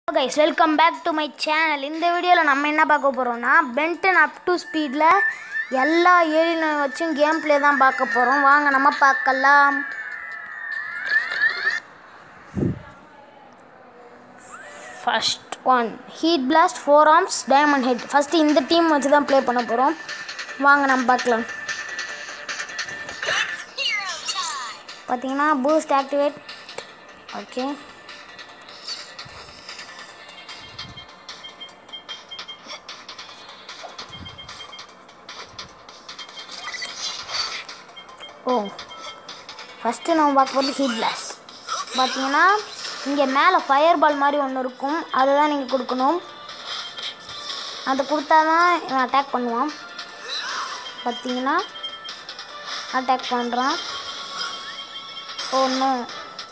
Guys welcome back to my channel இந்த வீடியோவில் நம்ம என்ன பார்க்க போகிறோம்னா பென்டன் அப் டு ஸ்பீடில் எல்லா ஏரியில வச்சும் கேம் ப்ளே தான் பார்க்க போகிறோம் வாங்க நம்ம பார்க்கலாம் first one heat blast four arms diamond head first இந்த டீம் வச்சு தான் ப்ளே பண்ண போகிறோம் வாங்க நம்ம பார்க்கலாம் பார்த்தீங்கன்னா boost activate okay oh first நம்ம பார்க்க போகிறது ஹீட் பிளாஸ்ட் பார்த்தீங்கன்னா இங்கே மேலே ஃபயர் பால் மாதிரி ஒன்று இருக்கும் அதுதான் நீங்கள் கொடுக்கணும் அதை கொடுத்தா தான் இவன் அட்டாக் பண்ணுவான் பார்த்தீங்கன்னா அட்டாக் பண்ணுறான் ஒன்றும்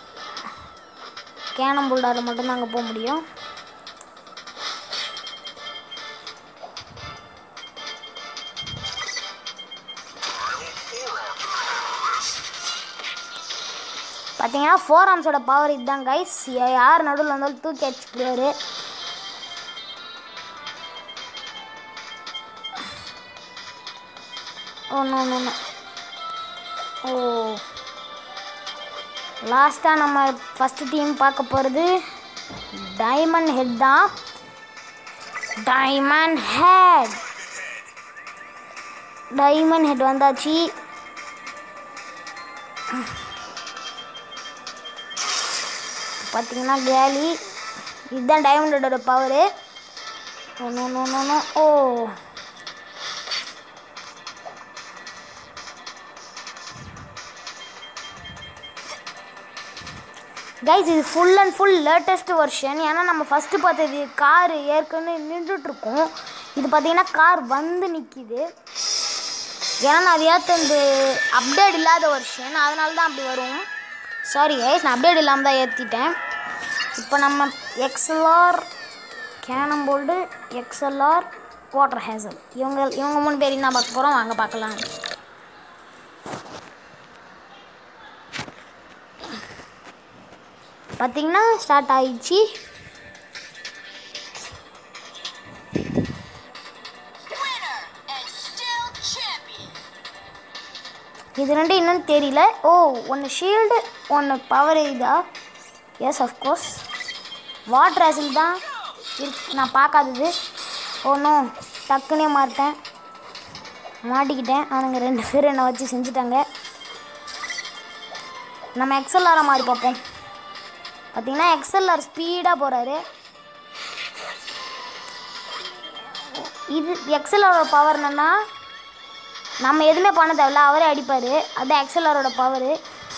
கேனம் புல்டாரில் மட்டும்தான் அங்கே போக முடியும் பார்த்தீங்கன்னா ஃபோர் ஆர்ம்ஸோட பவர் இதுதான் கைஸ் யார் நடுவில் வந்தாலும் தூக்கி அடிச்சுடுவார் ஒன்று ஒன்று ஒன்று ஓ லாஸ்ட்டாக நம்ம ஃபஸ்ட்டு டீம் பார்க்க போகிறது டைமண்ட் ஹெட் தான் டைமண்ட் ஹெட் டைமண்ட் ஹெட் வந்தாச்சு பார்த்தீங்கன்னா கேலி இதுதான் டைமண்டோட பவரு ஒன்று ஒன்று ஒன்று ஒன்று ஓ கைஸ் இது full and full latest version ஏன்னா நம்ம ஃபஸ்ட்டு பார்த்தது கார் ஏற்கனவே நின்றுட்டுருக்கோம் இது பார்த்தீங்கன்னா கார் வந்து நிற்கிது ஏன்னா நான் அது ஏற்ற இந்த அப்டேட் இல்லாத வெர்ஷன் அதனால தான் அப்படி வரும் சாரி கைஸ் நான் அப்டேட் இல்லாமல் தான் ஏற்றிட்டேன் இப்போ நம்ம XLR cannonbolt XLR water hazard இவங்க இவங்க மூணு பேர் என்ன பார்க்க போகிறோம் வாங்க பார்க்கலாம் பார்த்தீங்கன்னா ஸ்டார்ட் ஆயிடுச்சு Winner and still champion. இது ரெண்டு இன்னும் தெரியல ஓ ஒன்று ஷீல்டு ஒன்று பவர் இதா எஸ் அஃப்கோர்ஸ் வாட்டர் ஆசில் தான் இருக்கு நான் பார்க்காதது ஒன்றும் டக்குனே மாட்டேன் மாட்டிக்கிட்டேன் அவனுங்க ரெண்டு பேர் என்னை வச்சு செஞ்சுட்டாங்க நம்ம எக்ஸ்எல்ஆரை மாறி பார்ப்போம் பார்த்தீங்கன்னா எக்ஸ்எல்ஆர் ஸ்பீடாக போகிறாரு இது எக்ஸ்எல்ஆரோட பவர் என்னன்னா நம்ம எதுவுமே பண்ண தேவையில்ல அவரே அடிப்பார் அது எக்ஸ்எல்ஆரோட பவரு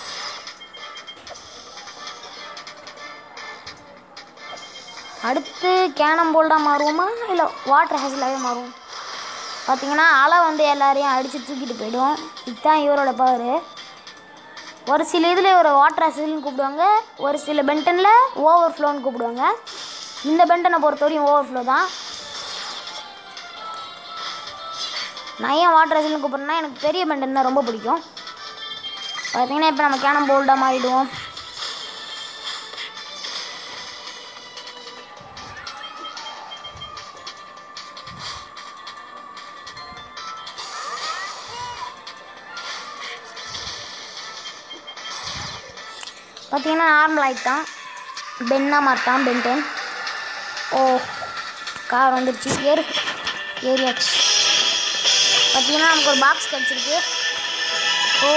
அடுத்து கேனம் போல்டாக மாறுவோமா இல்லை வாட்டர் ஹேசலாகவே மாறுவோம் பார்த்தீங்கன்னா அலை வந்து எல்லாரையும் அடித்து தூக்கிட்டு போயிடும் இதுதான் இவரோட பவரு ஒரு சில இதில் இவரை வாட்டர் ஹேசல்னு கூப்பிடுவாங்க ஒரு சில பென்டனில் ஓவர் ஃப்ளோன்னு கூப்பிடுவாங்க இந்த பென்டனை பொறுத்தவரையும் ஓவர் ஃப்ளோ தான் நான் ஏன் வாட்டர் ரசில்னு கூப்பிட்றேன்னா எனக்கு பெரிய பெண்டன் தான் ரொம்ப பிடிக்கும் பார்த்தீங்கன்னா இப்போ நம்ம கேனம் போல்டாக மாறிடுவோம் பார்த்தீங்கன்னா நார்மல் ஆகிட்டான் பென்னாக மாட்டான் பென்டன் ஓ கார் வந்துருச்சு ஏறு ஏறியாச்சு பார்த்தீங்கன்னா நமக்கு ஒரு பாக்ஸ் கிடச்சிருக்கு ஓ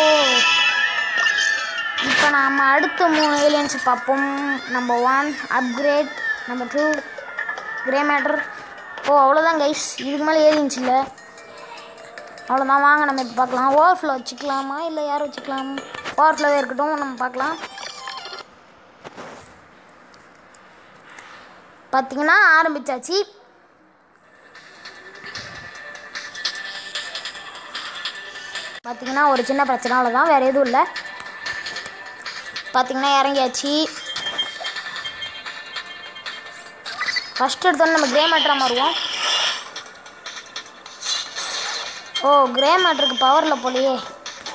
இப்போ நாம் அடுத்த மூணு ஏலியன்ஸ் பார்ப்போம் number one upgrade number two grey matter oh அவ்வளோதான் கைஸ் இதுக்கு மேலே ஏலியன்ஸ் இல்லை அவ்வளோதான் வாங்க நம்ம இப்போ பார்க்கலாம் ஓவர்ஃப்ளோ வச்சுக்கலாமா இல்லை யார் வச்சுக்கலாம் ஓவர்ஃப்ளோவே இருக்கட்டும் நம்ம பார்க்கலாம் பார்த்தீங்கன்னா ஆரம்பிச்சாச்சு பார்த்தீங்கன்னா ஒரு சின்ன பிரச்சனால தான் வேறு எதுவும் இல்லை பார்த்தீங்கன்னா இறங்கியாச்சு ஃபஸ்ட் எடுத்தோன்னே நம்ம கிரே மேட்டராக மாறுவோம் ஓ கிரே மேட்டருக்கு பவரில் போலையே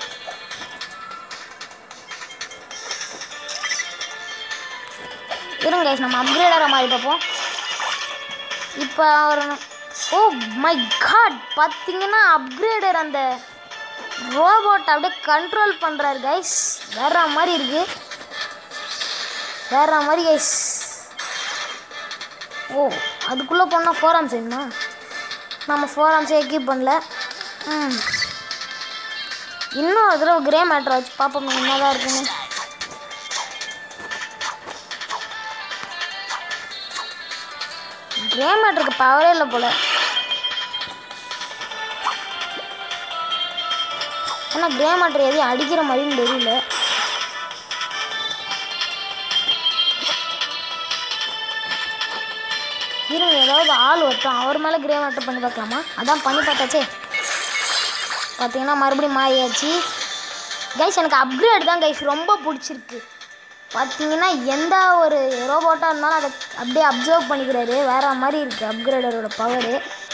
இருங்க இருங்க guys, நம்ம அப்கிரேடரை மாதிரி பார்ப்போம் இப்போ அவர் ஓ மை காட் பார்த்தீங்கன்னா அப்கிரேடர் அந்த ரோபோட் அப்படியே கண்ட்ரோல் பண்ணுறாரு கைஸ் வேற மாதிரி இருக்கு வேற மாதிரி கைஸ் ஓ அதுக்குள்ளே போனால் ஃபோர் ஆம்ஸ் வேணுமா நம்ம ஃபோர் ஆம்ஸே எக்யூப் பண்ணல ம் இன்னும் ஒரு தடவை கிரே மேட்ரை வச்சு பார்ப்போம் என்னதான் இருக்குன்னு கிரே மேட்ருக்கு பவரே இல்லை போல ஆனால் கிரே மேட்ரு எதையும் அடிக்கிற மாதிரியும் தெரியல இருங்க ஏதாவது ஆள் வரட்டும் அவர் மேலே கிரே மேட்ரு பண்ணி பார்க்கலாமா அதான் பண்ணி பார்த்தாச்சே பார்த்தீங்கன்னா மறுபடியும் மாறியாச்சு கைஸ் எனக்கு அப்கிரேட் தான் கைஸ் ரொம்ப பிடிச்சிருக்கு பார்த்தீங்கன்னா எந்த ஒரு ரோபோட்டாக இருந்தாலும் அதை அப்படியே அப்சர்வ் பண்ணிக்கிறாரு வேற மாதிரி இருக்குது அப்கிரேடரோட பவரு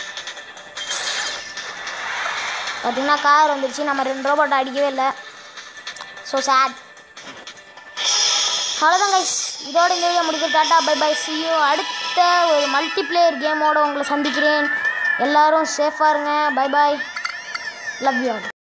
பார்த்தீங்கன்னா கார் வந்துருச்சு நம்ம ரெண்டு ரோபோட்டை அடிக்கவே இல்லை ஸோ சேட் அவ்வளோதான் கைஸ் இதோட இந்த வீடியோ முடிக்க டாட்டா பை பை சியூ அடுத்த ஒரு மல்டிப்ளேயர் கேமோட உங்களை சந்திக்கிறேன் எல்லாரும் சேஃபாக இருங்க bye bye love you all